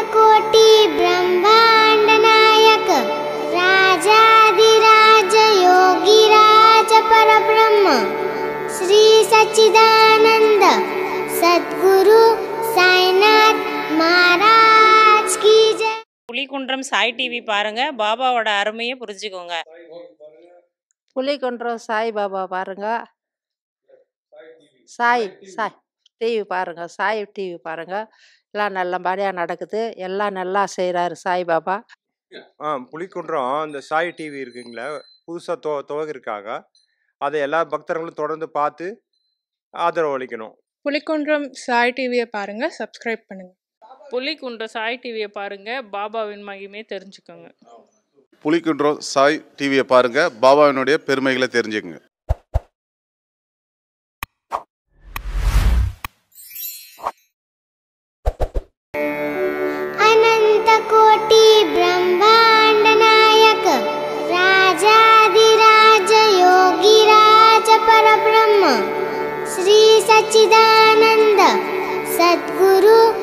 अनन्तकोटि ब्रह्माण्ड नायक राजाधिराज योगिराज परब्रह्म श्री सच्चिदानंद सद्गुरु साईनाथ महाराज की जय புலிகுன்றம் சாய் டிவி பாருங்க பாபாவோட அருமையை புரிஞ்சுக்கோங்க புலிகுன்றம் சாய்பாபா பாருங்க சாய் சாய் டிவி பாருங்க சாய் டிவி பாருங்க எல்லாம் நல்லபடியாக நடக்குது எல்லாம் நல்லா செய்கிறாரு சாய்பாபா ஆ புலிக்குன்றம் இந்த சாய் டிவி இருக்குங்களா புதுசாக துவ துவகிருக்காங்க அதை எல்லா பக்தர்களும் தொடர்ந்து பார்த்து ஆதரவு அளிக்கணும் புலிக்குன்றம் சாய் டிவியை பாருங்க சப்ஸ்கிரைப் பண்ணுங்க புலிகுன்றம் சாய் டிவியை பாருங்க பாபாவின் மகிமையை தெரிஞ்சுக்கோங்க புலிக்குன்றம் சாய் டிவியை பாருங்க பாபாவினுடைய பெருமைகளை தெரிஞ்சுக்கங்க अनन्तकोटि ब्रह्माण्ड नायक राजाधिराज योगिराज परब्रह्म श्री सच्चिदानंद सद्गुरु